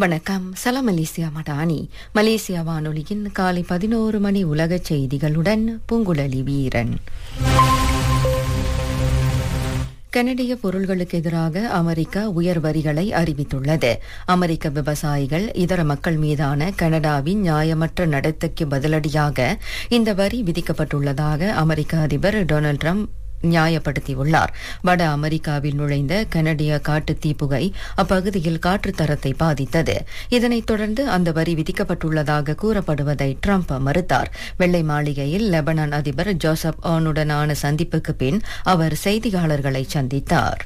வணக்கம் சலாம் Malaysia Madani Malaysia வானொலியின் காலை பதினோரு மணி உலகச் செய்திகளுடன் பூங்குழலி வீரன் கனடிய பொருள்களுக்கு எதிராக அமெரிக்கா உயர் வரிகளை அறிவித்துள்ளது அமெரிக்க விவசாயிகள் இதர மக்கள் மீதான கனடாவின் நியாயமற்ற நடத்தைக்கு பதிலடியாக இந்த வரி விதிக்கப்பட்டுள்ளதாக அமெரிக்க அதிபர் டொனால்டு ட்ரம்ப் நியாயப்படுத்தியுள்ளார் வட அமெரிக்காவில் நுழைந்த கனடிய காட்டு தீப்புகை அப்பகுதியில் காற்று தரத்தை பாதித்தது இதனைத் தொடர்ந்து அந்த வரி விதிக்கப்பட்டுள்ளதாக கூறப்படுவதை ட்ரம்ப் மறுத்தார் வெள்ளை மாளிகையில் லெபனான் அதிபர் ஜோசப் ஆனுடனான சந்திப்புக்கு பின் அவர் செய்தியாளர்களை சந்தித்தார்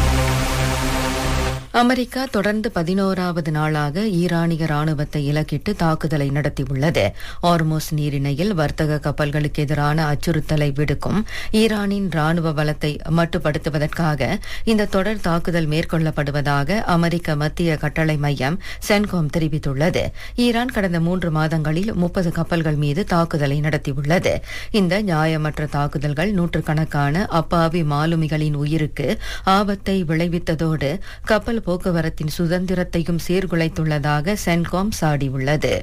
அமெரிக்கா தொடர்ந்து பதினோராவது நாளாக ஈரானிய ராணுவத்தை இலக்கிட்டு தாக்குதலை நடத்தியுள்ளது ஆர்மோஸ் நீரிணையில் வர்த்தக கப்பல்களுக்கு எதிரான அச்சுறுத்தலை விடுக்கும் ஈரானின் ராணுவ பலத்தை மட்டுப்படுத்துவதற்காக இந்த தொடர் தாக்குதல் மேற்கொள்ளப்படுவதாக அமெரிக்க மத்திய கட்டளை மையம் சென்கோம் தெரிவித்துள்ளது ஈரான் கடந்த மூன்று மாதங்களில் முப்பது கப்பல்கள் மீது தாக்குதலை நடத்தியுள்ளது இந்த நியாயமற்ற தாக்குதல்கள் நூற்றுக்கணக்கான அப்பாவி மாலுமிகளின் உயிருக்கு ஆபத்தை விளைவித்ததோடு கப்பல் போக்குவரத்தின் சுதந்திரத்தையும் சீர்குலைத்துள்ளதாக சென்காம் சாடியுள்ளது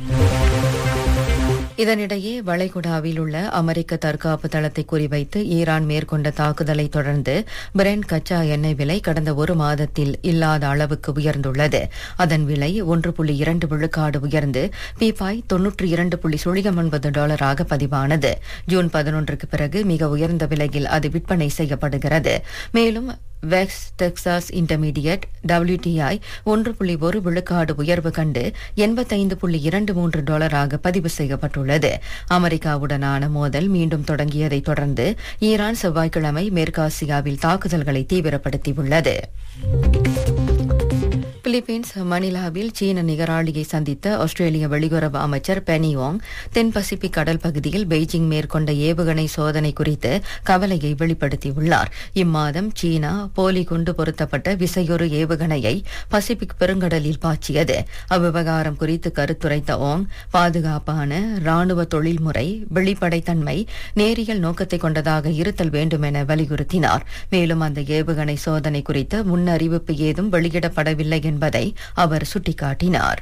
இதனிடையே வளைகுடாவில் உள்ள அமெரிக்க தற்காப்பு தளத்தை குறிவைத்து ஈரான் மேற்கொண்ட தாக்குதலை தொடர்ந்து பிரெண்ட் கச்சா எண்ணெய் விலை கடந்த ஒரு மாதத்தில் இல்லாத அளவுக்கு உயர்ந்துள்ளது அதன் விலை ஒன்று புள்ளி இரண்டு விழுக்காடு உயர்ந்து பீப்பாய் தொன்னூற்றி இரண்டு புள்ளி சுழியம் ஒன்பது டாலராக பதிவானது ஜூன் பதினொன்றுக்கு பிறகு மிக உயர்ந்த விலையில் அது விற்பனை செய்யப்படுகிறது மேலும் வெக்ஸ் டெக்சாஸ் இன்டர்மீடியட் டபிள்யூடிஐ ஒன்று புள்ளி ஒரு விழுக்காடு உயர்வு கண்டு எண்பத்தைந்து புள்ளி இரண்டு மூன்று டாலராக பதிவு செய்யப்பட்டுள்ளது அமெரிக்காவுடனான மோதல் மீண்டும் தொடங்கியதைத் தொடர்ந்து ஈரான் செவ்வாய்க்கிழமை மேற்காசியாவில் தாக்குதல்களை தீவிரப்படுத்தியுள்ளது பிலிப்பீன்ஸ் மணிலாவில் சீன நிகராளியை சந்தித்த ஆஸ்திரேலிய வெளியுறவு அமைச்சர் பெனியோங் தென் பசிபிக் கடல் பகுதியில் பெய்ஜிங் மேற்கொண்ட ஏவுகணை சோதனை குறித்து கவலையை வெளிப்படுத்தியுள்ளார் இம்மாதம் சீனா போலி குண்டு பொருத்தப்பட்ட விசையொரு ஏவுகணையை பசிபிக் பெருங்கடலில் பாய்ச்சியது அவ்விவகாரம் குறித்து கருத்துரைத்த ஓங் பாதுகாப்பான ராணுவ தொழில்முறை வெளிப்படைத்தன்மை நேரியல் நோக்கத்தை கொண்டதாக இருத்தல் வேண்டும் என வலியுறுத்தினார் மேலும் அந்த ஏவுகணை சோதனை குறித்த முன்னறிவிப்பு ஏதும் வெளியிடப்படவில்லை என்பதை அவர் சுட்டிக்காட்டினார்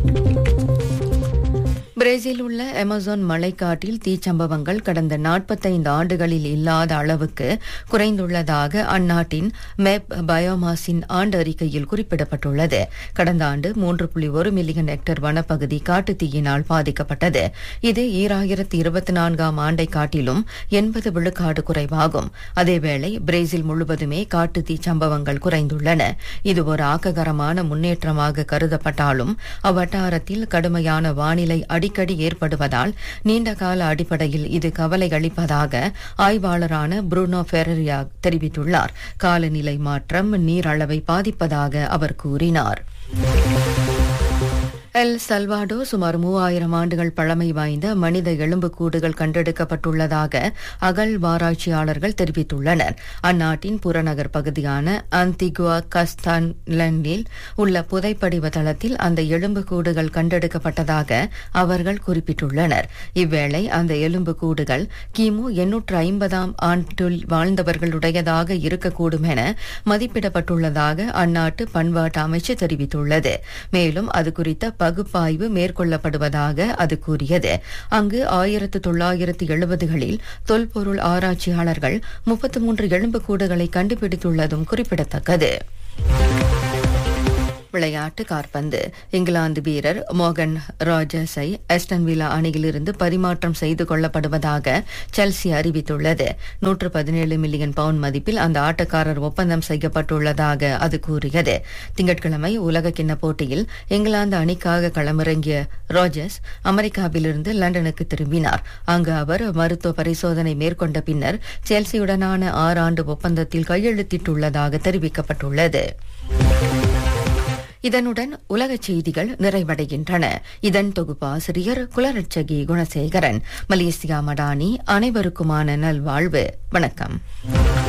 பிரேசில் உள்ள அமேசான் மலைக்காட்டில் தீச்சம்பவங்கள் கடந்த நாற்பத்தைந்து ஆண்டுகளில் இல்லாத அளவுக்கு குறைந்துள்ளதாக அந்நாட்டின் மெப் பயோமாஸின் ஆண்டு அறிக்கையில் குறிப்பிடப்பட்டுள்ளது கடந்த ஆண்டு மூன்று புள்ளி ஒரு மில்லியன் ஹெக்டேர் வனப்பகுதி காட்டு தீயினால் பாதிக்கப்பட்டது இது ஈராயிரத்தி இருபத்தி நான்காம் ஆண்டை காட்டிலும் எண்பது விழுக்காடு குறைவாகும் அதேவேளை பிரேசில் முழுவதுமே காட்டு தீ சம்பவங்கள் குறைந்துள்ளன இது ஒரு ஆக்ககரமான முன்னேற்றமாக கருதப்பட்டாலும் அவ்வட்டாரத்தில் கடுமையான வானிலை அடி அடிக்கடி ஏற்படுவதால் நீண்டகால அடிப்படையில் இது கவலை அளிப்பதாக ஆய்வாளரான புருனோ ஃபெரரியா தெரிவித்துள்ளார் காலநிலை மாற்றம் நீர் அளவை பாதிப்பதாக அவர் கூறினார் எல் சல்வாடோ சுமார் மூவாயிரம் ஆண்டுகள் பழமை வாய்ந்த மனித எலும்புக்கூடுகள் கண்டெடுக்கப்பட்டுள்ளதாக அகழ்வாராய்ச்சியாளர்கள் தெரிவித்துள்ளனர் அந்நாட்டின் புறநகர் பகுதியான அந்திகுவா கஸ்தான்லண்டில் உள்ள புதைப்படிவ தளத்தில் அந்த எலும்புக்கூடுகள் கண்டெடுக்கப்பட்டதாக அவர்கள் குறிப்பிட்டுள்ளனர் இவ்வேளை அந்த எலும்புக்கூடுகள் கிமு எண்ணூற்று ஐம்பதாம் ஆண்டில் வாழ்ந்தவர்களுடையதாக இருக்கக்கூடும் என மதிப்பிடப்பட்டுள்ளதாக அந்நாட்டு பண்பாட்டு அமைச்சு தெரிவித்துள்ளது மேலும் அது குறித்த பகுப்பாய்வு மேற்கொள்ளப்படுவதாக அது கூறியது அங்கு ஆயிரத்து தொள்ளாயிரத்து எழுபதுகளில் தொல்பொருள் ஆராய்ச்சியாளர்கள் முப்பத்து மூன்று எலும்புக்கூடுகளை கண்டுபிடித்துள்ளதும் குறிப்பிடத்தக்கது விளையாட்டு கார்பந்து இங்கிலாந்து வீரர் மோகன் ராஜர்ஸை எஸ்டன் வில்லா அணியிலிருந்து பரிமாற்றம் செய்து கொள்ளப்படுவதாக செல்சி அறிவித்துள்ளது நூற்று பதினேழு மில்லியன் பவுண்ட் மதிப்பில் அந்த ஆட்டக்காரர் ஒப்பந்தம் செய்யப்பட்டுள்ளதாக அது கூறியது திங்கட்கிழமை உலக கிண்ண போட்டியில் இங்கிலாந்து அணிக்காக களமிறங்கிய ராஜர்ஸ் அமெரிக்காவிலிருந்து லண்டனுக்கு திரும்பினார் அங்கு அவர் மருத்துவ பரிசோதனை மேற்கொண்ட பின்னர் செல்சியுடனான ஆறாண்டு ஒப்பந்தத்தில் கையெழுத்திட்டுள்ளதாக தெரிவிக்கப்பட்டுள்ளது இதனுடன் உலகச் செய்திகள் நிறைவடைகின்றன இதன் தொகுப்பாசிரியர் குலரட்சகி குணசேகரன் மலேசியா மடானி அனைவருக்குமான நல்வாழ்வு வணக்கம்